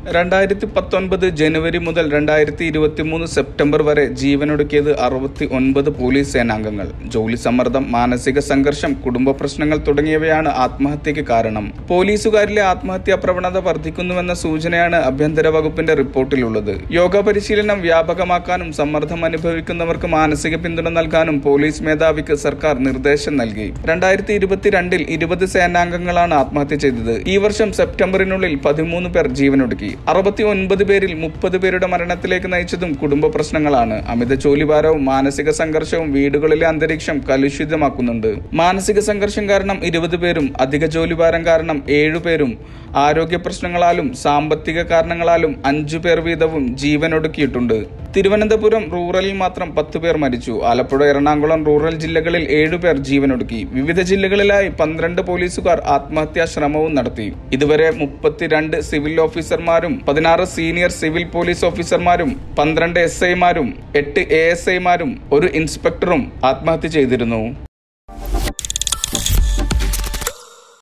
രണ്ടായിരത്തി പത്തൊൻപത് ജനുവരി മുതൽ രണ്ടായിരത്തി ഇരുപത്തി മൂന്ന് സെപ്റ്റംബർ വരെ ജീവനൊടുക്കിയത് അറുപത്തി ഒൻപത് പോലീസ് സേനാംഗങ്ങൾ ജോലി സമ്മർദ്ദം മാനസിക സംഘർഷം കുടുംബ പ്രശ്നങ്ങൾ തുടങ്ങിയവയാണ് ആത്മഹത്യക്ക് കാരണം പോലീസുകാരിലെ ആത്മഹത്യാ പ്രവണത വർദ്ധിക്കുന്നുവെന്ന സൂചനയാണ് ആഭ്യന്തര വകുപ്പിന്റെ റിപ്പോർട്ടിലുള്ളത് യോഗ പരിശീലനം വ്യാപകമാക്കാനും സമ്മർദ്ദം അനുഭവിക്കുന്നവർക്ക് മാനസിക പിന്തുണ നൽകാനും പോലീസ് മേധാവിക്ക് സർക്കാർ നിർദ്ദേശം നൽകി രണ്ടായിരത്തി ഇരുപത്തിരണ്ടിൽ ഇരുപത് സേനാംഗങ്ങളാണ് ആത്മഹത്യ ചെയ്തത് ഈ വർഷം സെപ്റ്റംബറിനുള്ളിൽ പതിമൂന്ന് പേർ ജീവനൊടുക്കി അറുപത്തി ഒൻപത് പേരിൽ മുപ്പത് പേരുടെ മരണത്തിലേക്ക് നയിച്ചതും കുടുംബ പ്രശ്നങ്ങളാണ് അമിത ജോലിഭാരവും മാനസിക സംഘർഷവും വീടുകളിലെ അന്തരീക്ഷം കലുഷിതമാക്കുന്നുണ്ട് മാനസിക സംഘർഷം കാരണം ഇരുപത് പേരും അധിക ജോലിഭാരം കാരണം ഏഴുപേരും ആരോഗ്യ പ്രശ്നങ്ങളാലും സാമ്പത്തിക കാരണങ്ങളാലും അഞ്ചു പേർ വീതവും ജീവനൊടുക്കിയിട്ടുണ്ട് തിരുവനന്തപുരം റൂറലിൽ മാത്രം പത്ത് പേർ മരിച്ചു ആലപ്പുഴ എറണാകുളം റൂറൽ ജില്ലകളിൽ ഏഴുപേർ ജീവനൊടുക്കി വിവിധ ജില്ലകളിലായി പന്ത്രണ്ട് പോലീസുകാർ ആത്മഹത്യാ ശ്രമവും നടത്തി ഇതുവരെ മുപ്പത്തിരണ്ട് സിവിൽ ഓഫീസർമാരും പതിനാറ് സീനിയർ സിവിൽ പോലീസ് ഓഫീസർമാരും പന്ത്രണ്ട് എസ് ഐമാരും എട്ട് എ എസ് ഐമാരും ഒരു ഇൻസ്പെക്ടറും ആത്മഹത്യ ചെയ്തിരുന്നു